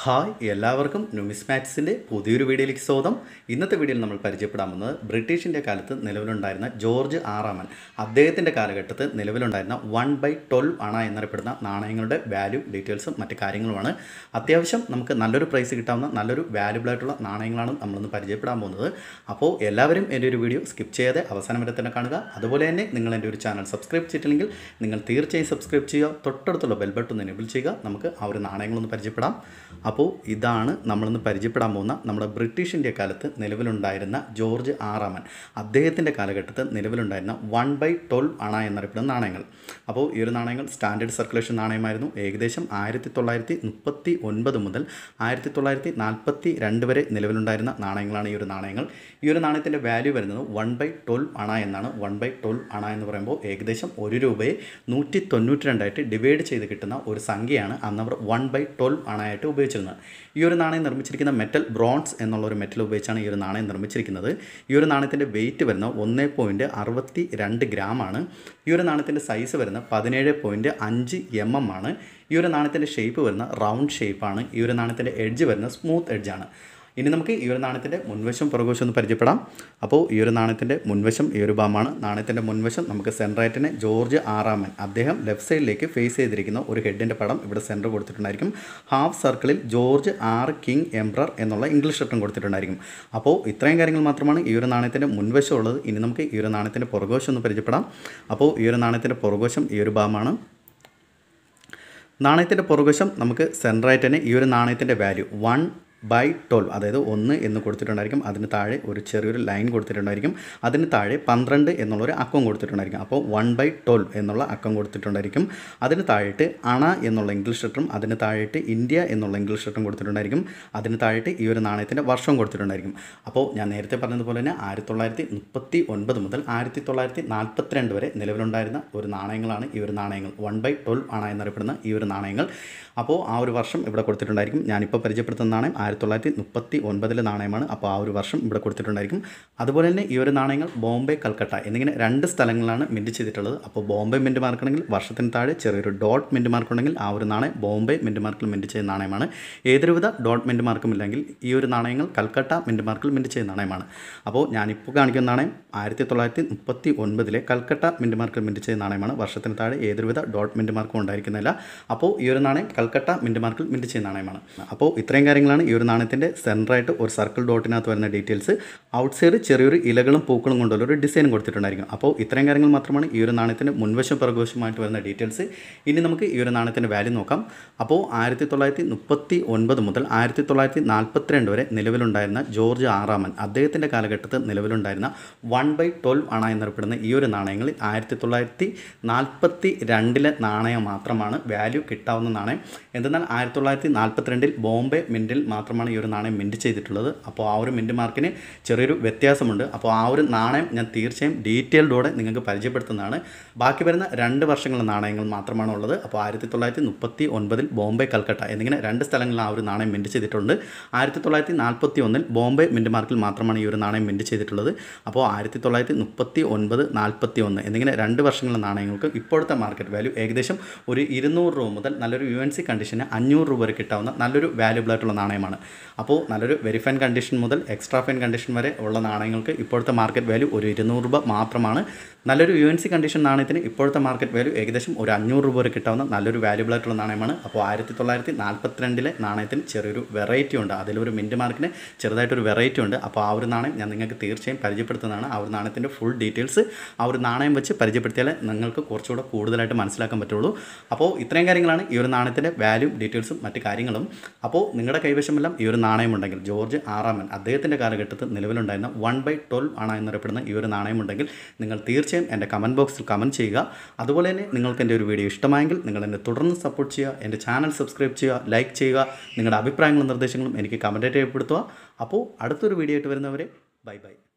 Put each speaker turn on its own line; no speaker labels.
hi എല്ലാവർക്കും ന്യൂമിസ്മാറ്റിക്സിൻ്റെ പുതിയൊരു വീഡിയോയിലേക്ക് സ്വാഗതം ഇന്നത്തെ വീഡിയോയിൽ നമ്മൾ പരിചയപ്പെടാൻ പോകുന്നത് ബ്രിട്ടീഷിൻ്റെ കാലത്ത് നിലവിലുണ്ടായിരുന്ന ജോർജ് ആറാമൻ അദ്ദേഹത്തിൻ്റെ കാലഘട്ടത്തിൽ നിലവിലുണ്ടായിരുന്ന വൺ ബൈ ട്വൽവ് അണ എന്നറിയപ്പെടുന്ന നാണയങ്ങളുടെ വാല്യൂ ഡീറ്റെയിൽസും മറ്റ് കാര്യങ്ങളുമാണ് അത്യാവശ്യം നമുക്ക് നല്ലൊരു പ്രൈസ് കിട്ടാവുന്ന നല്ലൊരു വാല്യുബിൾ ആയിട്ടുള്ള നാണയങ്ങളാണ് നമ്മളിന്ന് പരിചയപ്പെടാൻ പോകുന്നത് അപ്പോൾ എല്ലാവരും എൻ്റെ ഒരു വീഡിയോ സ്കിപ്പ് ചെയ്യാതെ അവസാനം വരെ തന്നെ കാണുക അതുപോലെ തന്നെ നിങ്ങൾ എൻ്റെ ഒരു ചാനൽ സബ്സ്ക്രൈബ് ചെയ്തിട്ടില്ലെങ്കിൽ നിങ്ങൾ തീർച്ചയായും സബ്സ്ക്രൈബ് ചെയ്യുക തൊട്ടടുത്തുള്ള ബെൽ ബട്ടൺ ഒന്ന് എനേബിൾ ചെയ്യുക നമുക്ക് ആ ഒരു നാണയങ്ങളൊന്ന് പരിചയപ്പെടാം അപ്പോൾ ഇതാണ് നമ്മളിന്ന് പരിചയപ്പെടാൻ പോകുന്ന നമ്മുടെ ബ്രിട്ടീഷ് ഇന്ത്യ കാലത്ത് നിലവിലുണ്ടായിരുന്ന ജോർജ് ആറാമൻ അദ്ദേഹത്തിൻ്റെ കാലഘട്ടത്തിൽ നിലവിലുണ്ടായിരുന്ന വൺ ബൈ ട്വൽവ് അണ എന്നറിയപ്പെടുന്ന നാണയങ്ങൾ അപ്പോൾ ഈ ഒരു നാണയങ്ങൾ സ്റ്റാൻഡേർഡ് സർക്കുലേഷൻ നാണയമായിരുന്നു ഏകദേശം ആയിരത്തി തൊള്ളായിരത്തി മുപ്പത്തി ഒൻപത് മുതൽ ആയിരത്തി തൊള്ളായിരത്തി നാൽപ്പത്തി രണ്ട് വരെ നിലവിലുണ്ടായിരുന്ന നാണയങ്ങളാണ് ഈ ഒരു നാണയങ്ങൾ ഈ ഒരു നാണയത്തിൻ്റെ വാല്യൂ വരുന്നത് വൺ ബൈ ട്വൽവ് അണ എന്നാണ് വൺ ബൈ ട്വൽവ് അണ എന്ന് പറയുമ്പോൾ ഏകദേശം ഒരു രൂപയെ നൂറ്റി തൊണ്ണൂറ്റി രണ്ടായിട്ട് ഡിവൈഡ് ചെയ്ത് കിട്ടുന്ന ഒരു സംഖ്യയാണ് അന്നവർ വൺ ബൈ ട്വൽവ് അണയായിട്ട് ഉപയോഗിച്ചിരുന്നത് ഈ ഒരു നാണയം നിർമ്മിച്ചിരിക്കുന്ന മെറ്റൽ ബ്രോൺസ് എന്നുള്ള ഒരു മെറ്റൽ ഉപയോഗിച്ചാണ് ഈ ഒരു നാണയം നിർമ്മിച്ചിരിക്കുന്നത് ഈ ഒരു നാണയത്തിൻ്റെ വെയിറ്റ് വരുന്ന ഒന്ന് പോയിൻറ്റ് അറുപത്തി രണ്ട് ഗ്രാമാണ് ഈ ഒരു നാണയത്തിൻ്റെ സൈസ് വരുന്ന പതിനേഴ് പോയിൻറ്റ് അഞ്ച് എം എം ആണ് ഈ ഒരു നാണയത്തിൻ്റെ ഷേപ്പ് വരുന്ന റൗണ്ട് ഷേപ്പാണ് ഈ ഒരു നാണയത്തിൻ്റെ എഡ്ജ് വരുന്ന സ്മൂത്ത് എഡ്ജാണ് ഇനി നമുക്ക് ഈ ഒരു നാണയത്തിൻ്റെ മുൻവശം പുറകുവശം ഒന്ന് പരിചയപ്പെടാം അപ്പോൾ ഈ ഒരു നാണയത്തിൻ്റെ മുൻവശം ഈ ഒരു ഭാഗമാണ് നാണയത്തിൻ്റെ മുൻവശം നമുക്ക് സെൻട്രായിട്ടിനെ ജോർജ് ആറാമൻ അദ്ദേഹം ലെഫ്റ്റ് സൈഡിലേക്ക് ഫേസ് ചെയ്തിരിക്കുന്ന ഒരു ഹെഡിൻ്റെ പടം ഇവിടെ സെൻറ്റർ കൊടുത്തിട്ടുണ്ടായിരിക്കും ഹാഫ് സർക്കിളിൽ ജോർജ് ആർ കിങ് എംബ്രർ എന്നുള്ള ഇംഗ്ലീഷ് ലെറ്ററും കൊടുത്തിട്ടുണ്ടായിരിക്കും അപ്പോൾ ഇത്രയും കാര്യങ്ങൾ മാത്രമാണ് ഈ ഒരു നാണയത്തിൻ്റെ മുൻവശം ഉള്ളത് ഇനി നമുക്ക് ഈ ഒരു നാണയത്തിൻ്റെ പുറകുവശം ഒന്ന് പരിചയപ്പെടാം അപ്പോൾ ഈ ഒരു നാണയത്തിൻ്റെ പുറകുവശം ഈ ഒരു ഭാഗമാണ് നാണയത്തിൻ്റെ പുറകുവശം നമുക്ക് സെൻട്രായിട്ട് തന്നെ ഈ ഒരു നാണയത്തിൻ്റെ വാല്യൂ വൺ ബൈ ട്വൽവ് അതായത് ഒന്ന് എന്ന് കൊടുത്തിട്ടുണ്ടായിരിക്കും അതിന് താഴെ ഒരു ചെറിയൊരു ലൈൻ കൊടുത്തിട്ടുണ്ടായിരിക്കും അതിന് താഴെ പന്ത്രണ്ട് എന്നുള്ളൊരു അക്കം കൊടുത്തിട്ടുണ്ടായിരിക്കും അപ്പോൾ വൺ ബൈ ട്വൽവ് എന്നുള്ള അക്കം കൊടുത്തിട്ടുണ്ടായിരിക്കും അതിന് താഴെയിട്ട് അണ എന്നുള്ള ഇംഗ്ലീഷ് ലെറ്ററും അതിന് താഴെയിട്ട് ഇന്ത്യ എന്നുള്ള ഇംഗ്ലീഷ് ലെറ്ററും കൊടുത്തിട്ടുണ്ടായിരിക്കും അതിന് താഴെയിട്ട് ഈ ഒരു നാണയത്തിൻ്റെ വർഷം കൊടുത്തിട്ടുണ്ടായിരിക്കും അപ്പോൾ ഞാൻ നേരത്തെ പറഞ്ഞതുപോലെ തന്നെ ആയിരത്തി തൊള്ളായിരത്തി മുപ്പത്തി ഒൻപത് മുതൽ ആയിരത്തി തൊള്ളായിരത്തി നാൽപ്പത്തിരണ്ട് വരെ നിലവിലുണ്ടായിരുന്ന ഒരു നാണയങ്ങളാണ് ഈ ഒരു നാണയങ്ങൾ വൺ ബൈ ട്വൽവ് അണ എന്നറിയപ്പെടുന്ന ഈ ഒരു നാണയങ്ങൾ അപ്പോൾ ആ ഒരു വർഷം ഇവിടെ കൊടുത്തിട്ടുണ്ടായിരിക്കും ഞാനിപ്പോൾ പരിചയപ്പെടുത്തുന്ന നാണയം ആയിരത്തി തൊള്ളായിരത്തി മുപ്പത്തി ഒൻപതിലെ നാണയമാണ് അപ്പോൾ ആ ഒരു വർഷം ഇവിടെ കൊടുത്തിട്ടുണ്ടായിരിക്കും അതുപോലെ തന്നെ ഈ ഒരു നാണയങ്ങൾ ബോംബെ കൽക്കട്ട എന്നിങ്ങനെ രണ്ട് സ്ഥലങ്ങളിലാണ് മിൻറ്റ് ചെയ്തിട്ടുള്ളത് അപ്പോൾ ബോംബെ മിൻറ്റ് മാർക്കുണ്ടെങ്കിൽ വർഷത്തിന് താഴെ ചെറിയൊരു ഡോട്ട് മിൻറ്റ് മാർക്കുണ്ടെങ്കിൽ ആ ഒരു നാണയം ബോംബെ മിൻറ്റ് മാർക്കിൽ മിൻറ്റ് ചെയ്യുന്ന നാണയമാണ് ഏതൊരുവിധ ഡോട്ട് മിൻറ്റ് മാർക്കും ഇല്ലെങ്കിൽ ഈ ഒരു നാണയങ്ങൾ കൽക്കട്ട മിൻറ്റ് മാർക്കിൽ മിൻറ്റ് ചെയ്യുന്ന നാണയമാണ് അപ്പോൾ ഞാനിപ്പോൾ കാണിക്കുന്ന നാണയം ആയിരത്തി തൊള്ളായിരത്തി മുപ്പത്തി ഒൻപതിലെ കൽക്കട്ട മിൻറ്റ് മാർക്കിൽ മിൻറ്റ് ചെയ്യുന്ന നാണയമാണ് വർഷത്തിന് താഴെ ഏതൊരുവിധ ഡോട്ട് മിൻറ്റ് മാർക്കും ഉണ്ടായിരിക്കുന്നില്ല അപ്പോൾ ഈ ഒരു നാണയം കൽക്കട്ട മിൻറ്റ് മാർക്കിൽ മിൻറ്റ് ചെയ്യുന്ന നാണയമാണ് അപ്പോൾ ഇത്രയും കാര്യങ്ങളാണ് ഈ ഒരു നാണയത്തിൻ്റെ സെൻറ്ററായിട്ട് ഒരു സർക്കിൾ ഡോട്ടിനകത്ത് വരുന്ന ഡീറ്റെയിൽസ് ഔട്ട് സൈഡ് ചെറിയൊരു ഇലകളും പൂക്കളും കൊണ്ടുള്ള ഒരു ഡിസൈൻ കൊടുത്തിട്ടുണ്ടായിരിക്കും അപ്പോൾ ഇത്രയും കാര്യങ്ങൾ മാത്രമാണ് ഈ ഒരു നാണയത്തിൻ്റെ മുൻവശം പിറകുവശമായിട്ട് വരുന്ന ഡീറ്റെയിൽസ് ഇനി നമുക്ക് ഈ ഒരു നാണയത്തിൻ്റെ വാല്യൂ നോക്കാം അപ്പോൾ ആയിരത്തി തൊള്ളായിരത്തി മുപ്പത്തി ഒൻപത് മുതൽ ആയിരത്തി തൊള്ളായിരത്തി നാൽപ്പത്തിരണ്ട് വരെ നിലവിലുണ്ടായിരുന്ന ജോർജ് ആറാമൻ അദ്ദേഹത്തിൻ്റെ കാലഘട്ടത്തിൽ നിലവിലുണ്ടായിരുന്ന വൺ ബൈ ട്വൽവ് അണ എന്നറിയപ്പെടുന്ന ഈ ഒരു നാണയങ്ങളിൽ ആയിരത്തി തൊള്ളായിരത്തി നാൽപ്പത്തി രണ്ടിലെ നാണയം മാത്രമാണ് വാല്യൂ കിട്ടാവുന്ന നാണയം എന്തെന്നാൽ ആയിരത്തി തൊള്ളായിരത്തി നാൽപ്പത്തിരണ്ടിൽ ബോംബെ മിൻറ്റിൽ മാത്രമാണ് ഈ ഒരു നാണയം മിൻറ്റ് ചെയ്തിട്ടുള്ളത് അപ്പോൾ ആ ഒരു മിൻറ്റ് മാർക്കിന് ചെറിയൊരു വ്യത്യാസമുണ്ട് അപ്പോൾ ആ ഒരു നാണയം ഞാൻ തീർച്ചയായും ഡീറ്റെയിൽഡോടെ നിങ്ങൾക്ക് പരിചയപ്പെടുത്തുന്നതാണ് ബാക്കി വരുന്ന രണ്ട് വർഷങ്ങളുടെ നാണയങ്ങൾ മാത്രമാണ് ഉള്ളത് അപ്പോൾ ആയിരത്തി തൊള്ളായിരത്തി മുപ്പത്തി ഒൻപതിൽ ബോംബെ കൽക്കട്ട എന്നിങ്ങനെ രണ്ട് സ്ഥലങ്ങളിൽ ആ ഒരു നാണയം മിൻറ്റ് ചെയ്തിട്ടുണ്ട് ആയിരത്തി തൊള്ളായിരത്തി നാൽപ്പത്തി ഒന്നിൽ ബോംബെ മിൻറ്റ് മാർക്കിൽ മാത്രമാണ് ഈ ഒരു നാണയം മിൻറ്റ് ചെയ്തിട്ടുള്ളത് അപ്പോൾ ആയിരത്തി തൊള്ളായിരത്തി മുപ്പത്തി ഒൻപത് നാൽപ്പത്തി ഒന്ന് എന്നിങ്ങനെ രണ്ട് വർഷങ്ങളുടെ നാണയങ്ങൾക്ക് ഇപ്പോഴത്തെ മാർക്കറ്റ് വാല്യൂ ഏകദേശം ഒരു ഇരുന്നൂറ് രൂപ മുതൽ നല്ലൊരു യു എൻ സി കണ്ടീഷന് അഞ്ഞൂറ് രൂപ വരെ കിട്ടാവുന്ന നല്ലൊരു വാല്യുബിൾ ആയിട്ടുള്ള നാണയമാണ് അപ്പോൾ നല്ലൊരു വെരിഫൈൻ കണ്ടീഷൻ മുതൽ എക്സ്ട്രാ ഫൈൻ കണ്ടീഷൻ വരെ ഉള്ള നാണയങ്ങൾക്ക് ഇപ്പോഴത്തെ മാർക്കറ്റ് വാല്യൂ ഒരു ഇരുന്നൂറ് രൂപ മാത്രമാണ് നല്ലൊരു യു എൻ സി കണ്ടീഷൻ നാണയത്തിന് ഇപ്പോഴത്തെ മാർക്കറ്റ് വാല്യൂ ഏകദേശം ഒരു അഞ്ഞൂറ് രൂപ വരെ കിട്ടാവുന്ന നല്ലൊരു വാല്യുബിൾ ആയിട്ടുള്ള നാണയമാണ് അപ്പോൾ ആയിരത്തി തൊള്ളായിരത്തി നാൽപ്പത്തിരണ്ടിലെ നാണയത്തിന് ചെറിയൊരു വെറൈറ്റി ഉണ്ട് അതിലൊരു മിൻറ്റ് മാർക്കിന് ചെറുതായിട്ടൊരു വെറൈറ്റി ഉണ്ട് അപ്പോൾ ആ ഒരു നാണയം ഞാൻ നിങ്ങൾക്ക് തീർച്ചയായും പരിചയപ്പെടുത്തുന്നതാണ് ആ ഒരു നാണയത്തിൻ്റെ ഫുൾ ഡീറ്റെയിൽസ് ആ ഒരു നാണയം വെച്ച് പരിചയപ്പെടുത്തിയാലേ നിങ്ങൾക്ക് കുറച്ചുകൂടെ കൂടുതലായിട്ട് മനസ്സിലാക്കാൻ പറ്റുള്ളൂ അപ്പോൾ ഇത്രയും കാര്യങ്ങളാണ് ഈ ഒരു നാണയത്തിൻ്റെ വാല്യൂ ഡീറ്റെയിൽസും മറ്റ് കാര്യങ്ങളും അപ്പോൾ നിങ്ങളുടെ കൈവശമെല്ലാം ഈ ഒരു നാണയമുണ്ടെങ്കിൽ ജോർജ് ആറാമൻ അദ്ദേഹത്തിൻ്റെ കാലഘട്ടത്തിൽ നിലവിലുണ്ടായിരുന്ന വൺ ബൈ ട്വൽവ് ആണ് എന്നറിയപ്പെടുന്ന ഈ ഒരു നാണയമുണ്ടെങ്കിൽ നിങ്ങൾ തീർച്ചയായും എൻ്റെ കമൻറ്റ് ബോക്സിൽ കമൻറ്റ് ചെയ്യുക അതുപോലെ തന്നെ നിങ്ങൾക്ക് എൻ്റെ ഒരു വീഡിയോ ഇഷ്ടമായെങ്കിൽ നിങ്ങൾ എന്നെ തുടർന്ന് സപ്പോർട്ട് ചെയ്യുക എൻ്റെ ചാനൽ സബ്സ്ക്രൈബ് ചെയ്യുക ലൈക്ക് ചെയ്യുക നിങ്ങളുടെ അഭിപ്രായങ്ങളും നിർദ്ദേശങ്ങളും എനിക്ക് കമൻറ്റായിട്ട് രേഖപ്പെടുത്തുക അപ്പോൾ അടുത്തൊരു വീഡിയോ ആയിട്ട് വരുന്നവരെ ബൈ ബൈ